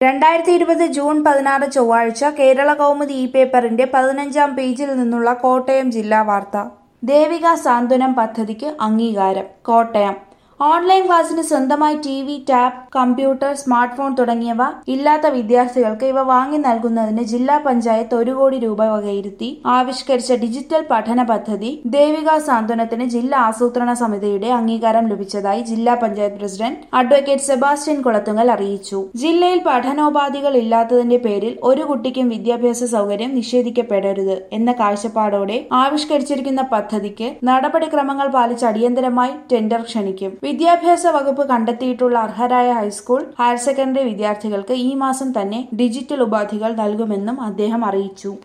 രണ്ടായിരത്തി ഇരുപത് ജൂൺ പതിനാറ് ചൊവ്വാഴ്ച കേരള കൗമുദി ഇ പേപ്പറിന്റെ പതിനഞ്ചാം പേജിൽ നിന്നുള്ള കോട്ടയം ജില്ലാ വാർത്ത ദേവിക സാന്ത്വനം പദ്ധതിക്ക് അംഗീകാരം കോട്ടയം ഓൺലൈൻ ക്ലാസ്സിന് സ്വന്തമായി T V tab computer smartphone തുടങ്ങിയവ ഇല്ലാത്ത വിദ്യാർത്ഥികൾക്ക് ഇവ വാങ്ങി നൽകുന്നതിന് ജില്ലാ പഞ്ചായത്ത് ഒരു കോടി രൂപ വകയിരുത്തി ആവിഷ്കരിച്ച ഡിജിറ്റൽ പഠന പദ്ധതി ദേവിക സാന്ത്വനത്തിന് ജില്ലാ ആസൂത്രണ സമിതിയുടെ അംഗീകാരം ലഭിച്ചതായി ജില്ലാ പഞ്ചായത്ത് പ്രസിഡന്റ് അഡ്വക്കേറ്റ് സെബാസ്റ്റ്യൻ കുളത്തുങ്കൽ അറിയിച്ചു ജില്ലയിൽ പഠനോപാധികൾ ഇല്ലാത്തതിന്റെ പേരിൽ ഒരു കുട്ടിക്കും വിദ്യാഭ്യാസ സൗകര്യം നിഷേധിക്കപ്പെടരുത് എന്ന കാഴ്ചപ്പാടോടെ ആവിഷ്കരിച്ചിരിക്കുന്ന പദ്ധതിക്ക് നടപടിക്രമങ്ങൾ പാലിച്ച് അടിയന്തരമായി ടെൻഡർ ക്ഷണിക്കും വിദ്യാഭ്യാസ വകുപ്പ് കണ്ടെത്തിയിട്ടുള്ള അർഹരായ ഹൈസ്കൂൾ ഹയർ സെക്കൻഡറി വിദ്യാർത്ഥികൾക്ക് ഈ മാസം തന്നെ ഡിജിറ്റൽ ഉപാധികൾ നൽകുമെന്നും അദ്ദേഹം അറിയിച്ചു